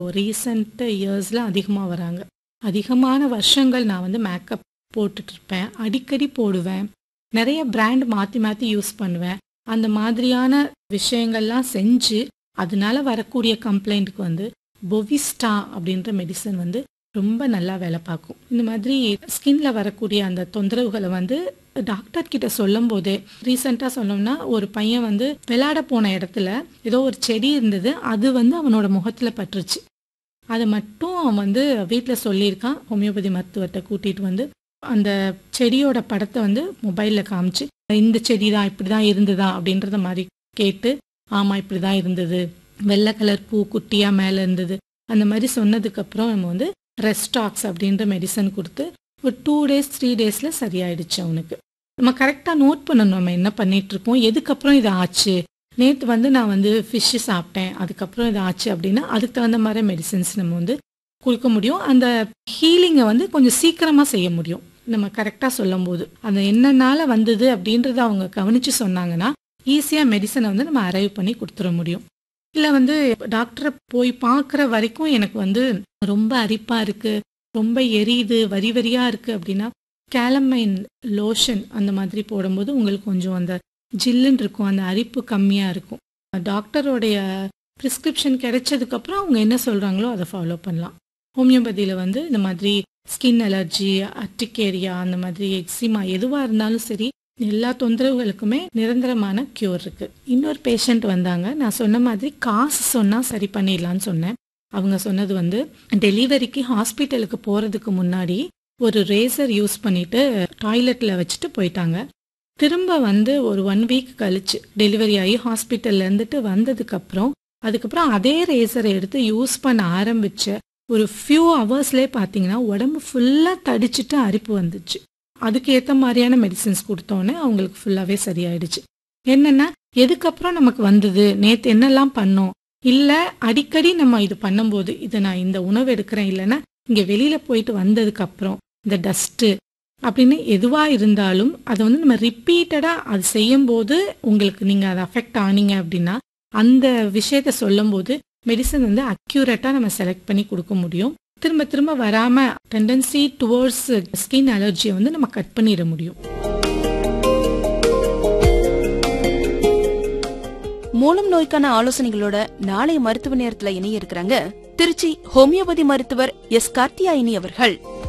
recent இயர்ஸில் அதிகமாக வராங்க அதிகமான வருஷங்கள் நான் வந்து மேக்கப் போட்டுட்டு இருப்பேன் அடிக்கடி போடுவேன் நிறைய பிராண்ட் மாற்றி மாற்றி யூஸ் பண்ணுவேன் அந்த மாதிரியான விஷயங்கள்லாம் செஞ்சு அதனால வரக்கூடிய கம்ப்ளைண்ட்டுக்கு வந்து பொவிஸ்டா அப்படின்ற மெடிசன் வந்து ரொம்ப நல்லா வேலை பார்க்கும் இந்த மாதிரி ஸ்கின்ல வரக்கூடிய அந்த தொந்தரவுகளை வந்து டாக்டர் கிட்ட சொல்லும் போதே ரீசெண்டாக சொல்லணும்னா ஒரு பையன் வந்து விளையாட போன இடத்துல ஏதோ ஒரு செடி இருந்தது அது வந்து அவனோட முகத்தில் பட்டுருச்சு அதை மட்டும் அவன் வந்து வீட்டில் சொல்லியிருக்கான் ஹோமியோபதி மருத்துவத்தை கூட்டிகிட்டு வந்து அந்த செடியோட படத்தை வந்து மொபைலில் காமிச்சு இந்த செடி தான் இப்படி தான் இருந்ததா அப்படின்றத மாதிரி கேட்டு ஆமாம் இப்படி தான் இருந்தது வெள்ளை கலர் பூ குட்டியாக மேலே இருந்தது அந்த மாதிரி சொன்னதுக்கப்புறம் நம்ம வந்து ரெஸ்டாக்ஸ் அப்படின்ற மெடிசன் கொடுத்து ஒரு டூ டேஸ் த்ரீ டேஸில் சரியாயிடுச்சு அவனுக்கு நம்ம கரெக்டாக நோட் பண்ணணும் நம்ம என்ன பண்ணிட்டு இருக்கோம் எதுக்கப்புறம் இது ஆச்சு நேற்று வந்து நான் வந்து ஃபிஷ்ஷு சாப்பிட்டேன் அதுக்கப்புறம் இது ஆச்சு அப்படின்னா அதுக்கு தகுந்த மாதிரி மெடிசின்ஸ் நம்ம வந்து கொடுக்க முடியும் அந்த ஹீலிங்கை வந்து கொஞ்சம் சீக்கிரமாக செய்ய முடியும் நம்ம கரெக்டாக சொல்லும் போது அந்த என்னனால வந்தது அப்படின்றத அவங்க கவனித்து சொன்னாங்கன்னா ஈஸியாக மெடிசனை வந்து நம்ம அரைவ் பண்ணி கொடுத்துட முடியும் இல்லை வந்து டாக்டரை போய் பார்க்குற வரைக்கும் எனக்கு வந்து ரொம்ப அரிப்பாக இருக்குது ரொம்ப எரியுது வரி வரியாக இருக்குது அப்படின்னா கேலமைன் லோஷன் அந்த மாதிரி போடும்போது உங்களுக்கு கொஞ்சம் அந்த ஜில்லுன்னு இருக்கும் அந்த அரிப்பு கம்மியாக இருக்கும் டாக்டரோடைய ப்ரிஸ்கிரிப்ஷன் கிடைச்சதுக்கப்புறம் அவங்க என்ன சொல்கிறாங்களோ அதை ஃபாலோ பண்ணலாம் ஹோமியோபதியில் வந்து இந்த மாதிரி ஸ்கின் அலர்ஜி அட்டிகேரியா அந்த மாதிரி எக்ஸிமா எதுவாக இருந்தாலும் சரி எல்லா தொந்தரவுகளுக்குமே நிரந்தரமான க்யூர் இருக்கு இன்னொரு பேஷண்ட் வந்தாங்க நான் சொன்ன மாதிரி காசு சொன்னால் சரி பண்ணிடலான்னு சொன்னேன் அவங்க சொன்னது வந்து டெலிவரிக்கு ஹாஸ்பிட்டலுக்கு போகிறதுக்கு முன்னாடி ஒரு ரேசர் யூஸ் பண்ணிட்டு டாய்லெட்டில் வச்சுட்டு போயிட்டாங்க திரும்ப வந்து ஒரு ஒன் வீக் கழிச்சு டெலிவரி ஆகி ஹாஸ்பிட்டல்ல இருந்துட்டு வந்ததுக்கப்புறம் அதுக்கப்புறம் அதே ரேசரை எடுத்து யூஸ் பண்ண ஆரம்பிச்ச ஒரு ஃபியூ ஹவர்ஸ்லேயே பார்த்தீங்கன்னா உடம்பு ஃபுல்லாக தடிச்சிட்டு அரிப்பு வந்துச்சு அதுக்கு ஏற்ற மாதிரியான மெடிசின்ஸ் கொடுத்தோன்னே அவங்களுக்கு ஃபுல்லாகவே சரியாயிடுச்சு என்னென்னா எதுக்கப்புறம் நமக்கு வந்தது நேற்று என்னெல்லாம் பண்ணோம் இல்லை அடிக்கடி நம்ம இது பண்ணும்போது இதை நான் இந்த உணவு எடுக்கிறேன் இல்லைன்னா இங்கே வெளியில் போயிட்டு வந்ததுக்கப்புறம் இந்த டஸ்ட்டு அப்படின்னு எதுவாக இருந்தாலும் அதை வந்து நம்ம ரிப்பீட்டடாக அது செய்யும்போது உங்களுக்கு நீங்கள் அதை அஃபெக்ட் ஆனீங்க அப்படின்னா அந்த விஷயத்த சொல்லும்போது மெடிசன் வந்து அக்யூரேட்டாக நம்ம செலக்ட் பண்ணி கொடுக்க முடியும் திரும்ப திரும்ப வராம டெண்டன்சி டுவர்ட்ஸ் ஸ்கின் அலர்ஜியை வந்து நம்ம கட் பண்ணிட முடியும் மூலம் நோய்க்கான ஆலோசனைகளோட நாளைய மருத்துவ நேரத்துல இணைய இருக்கிறாங்க திருச்சி ஹோமியோபதி மருத்துவர் எஸ் கார்த்தியாயினி அவர்கள்